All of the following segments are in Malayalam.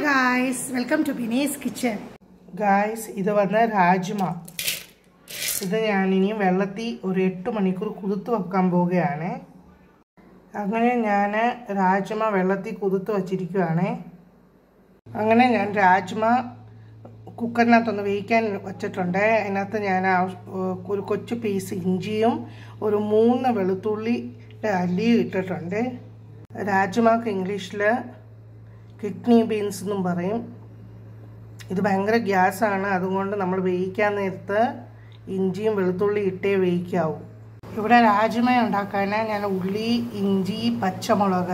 guys welcome to Bini's kitchen guys ഇത് വന്ന് രാജ്മ ഇത് ഞാനിനി വെള്ളത്തിൽ ഒരു എട്ട് മണിക്കൂർ കുതിർത്ത് വെക്കാൻ പോവുകയാണ് അങ്ങനെ ഞാൻ രാജ്മ വെള്ളത്തിൽ കുതിർത്ത് വച്ചിരിക്കുകയാണ് അങ്ങനെ ഞാൻ രാജ്മ കുക്കറിനകത്തൊന്ന് വേവിക്കാൻ വെച്ചിട്ടുണ്ട് അതിനകത്ത് ഞാൻ ആവശ്യ- ഒരു കൊച്ചു പീസ് ഇഞ്ചിയും ഒരു മൂന്ന് വെളുത്തുള്ളിയുടെ അല്ലിയും ഇട്ടിട്ടുണ്ട് രാജ്മക്ക് ഇംഗ്ലീഷിൽ കിഡ്നി ബീൻസ് എന്നും പറയും ഇത് ഭയങ്കര ഗ്യാസാണ് അതുകൊണ്ട് നമ്മൾ വേവിക്കാൻ നേരത്ത് ഇഞ്ചിയും വെളുത്തുള്ളി ഇട്ടേ വേവിക്കാവൂ ഇവിടെ രാജ്മ ഉണ്ടാക്കാൻ ഞാൻ ഉള്ളി ഇഞ്ചി പച്ചമുളക്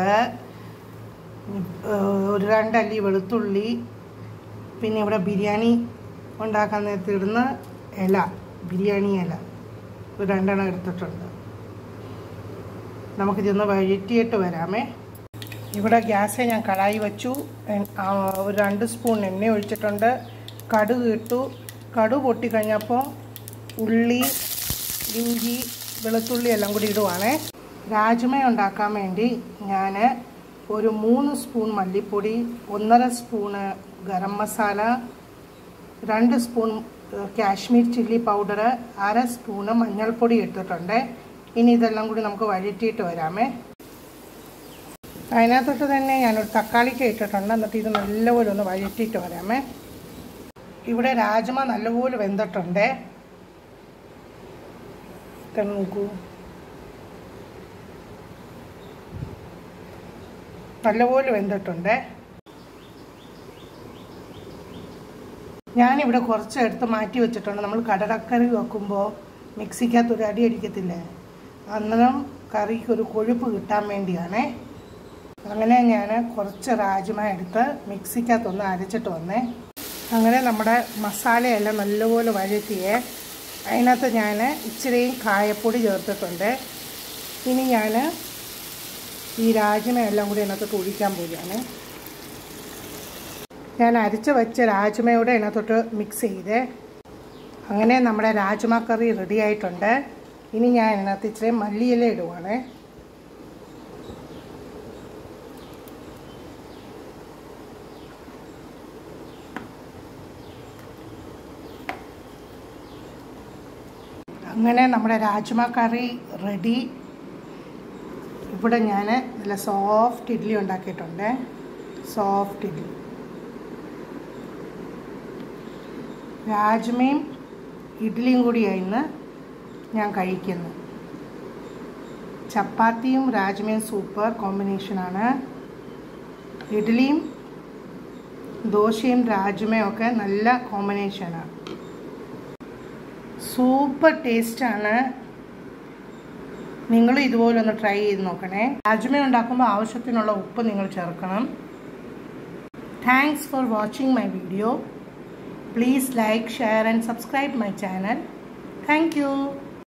ഏഹ്, ഒരു രണ്ടല്ലി വെളുത്തുള്ളി പിന്നെ ഇവിടെ ബിരിയാണി ഉണ്ടാക്കാൻ നേരത്ത് ഇടുന്ന ഇല ബിരിയാണി ഇല ഒരു രണ്ടെണ്ണം എടുത്തിട്ടുണ്ട് നമുക്കിതൊന്ന് വഴറ്റിയിട്ട് വരാമേ ഇവിടെ ഗ്യാസ് ഞാൻ കടായി വെച്ചു എൻ- ആ, ഒരു രണ്ട് സ്പൂൺ എണ്ണ ഒഴിച്ചിട്ടുണ്ട് കടുക് ഇട്ടു കടുക് പൊട്ടിക്കഴിഞ്ഞപ്പോൾ ഉള്ളി ഇഞ്ചി വെളുത്തുള്ളി എല്ലാം കൂടി ഇടുവാണേ രാജ്മ ഉണ്ടാക്കാൻ വേണ്ടി ഞാൻ ഒരു മൂന്ന് സ്പൂൺ മല്ലിപ്പൊടി ഒന്നര സ്പൂണ് ഗരം മസാല രണ്ട് സ്പൂൺ ഏഹ്, കാശ്മീർ ചില്ലി പൗഡർ അര സ്പൂണ് മഞ്ഞൾപ്പൊടി എടുത്തിട്ടുണ്ട് ഇനി ഇതെല്ലാം കൂടി നമുക്ക് വഴറ്റിയിട്ട് വരാമേ അതിനകത്തോട്ട് തന്നെ ഞാനൊരു തക്കാളിക്ക് ഇട്ടിട്ടുണ്ട് എന്നിട്ട് ഇത് നല്ലപോലെ ഒന്ന് വഴറ്റിയിട്ട് വരാമേ ഇവിടെ രാജ്മ നല്ലപോലെ വെന്തിട്ടുണ്ട് ഇത് നോക്കൂ നല്ലപോലെ വെന്തിട്ടുണ്ട് ഞാനിവിടെ കുറച്ച് എടുത്ത് മാറ്റി വെച്ചിട്ടുണ്ട് നമ്മൾ കടലക്കറി വെക്കുമ്പോൾ മിക്സിക്കകത്ത് ഒരു അടി അടിക്കത്തില്ലേ അന്നേരം കറിക്ക് ഒരു കൊഴുപ്പ് കിട്ടാൻ വേണ്ടിയാണേ അങ്ങനെ ഞാൻ കുറച്ച് രാജ്മ എടുത്ത് മിക്സിക്കകത്തൊന്ന് അരച്ചിട്ട് വന്നേ അങ്ങനെ നമ്മുടെ മസാലയെല്ലാം നല്ലപോലെ വഴറ്റിയേ അതിനകത്ത് ഞാൻ ഇച്ചിരിയും കായപ്പൊടി ചേർത്തിട്ടുണ്ട് ഇനി ഞാൻ ഈ രാജ്മയെല്ലാം കൂടി അതിനകത്തോട്ട് ഒഴിക്കാൻ പോവുകയാണ് ഞാൻ അരച്ച് വെച്ച രാജ്മയോടെ അതിനകത്തോട്ട് മിക്സ് ചെയ്തേ അങ്ങനെ നമ്മുടെ രാജ്മ കറി റെഡി ആയിട്ടുണ്ട് ഇനി ഞാൻ അതിനകത്ത് ഇച്ചിരി മല്ലിയില ഇടുവാണേ അങ്ങനെ നമ്മുടെ രാജ്മ കറി റെഡി ഇവിടെ ഞാൻ നല്ല സോഫ്റ്റ് ഇഡ്ഡലി ഉണ്ടാക്കിയിട്ടുണ്ട് സോഫ്റ്റ് ഇഡ്ഡലി രാജ്മയും ഇഡ്ഡലിയും കൂടിയായിന്ന് ഞാൻ കഴിക്കുന്നു ചപ്പാത്തിയും രാജ്മയും സൂപ്പർ കോമ്പിനേഷനാണ് ഇഡ്ഡലിയും ദോശയും രാജ്മയും ഒക്കെ നല്ല കോമ്പിനേഷനാണ് സൂപ്പർ ടേസ്റ്റാണ് നിങ്ങൾ ഇതുപോലെ ഒന്ന് ട്രൈ ചെയ്ത് നോക്കണേ രാജ്മ ഉണ്ടാക്കുമ്പോൾ ആവശ്യത്തിനുള്ള ഉപ്പ് നിങ്ങൾ ചേർക്കണം thanks for watching my video please like share and subscribe my channel thank U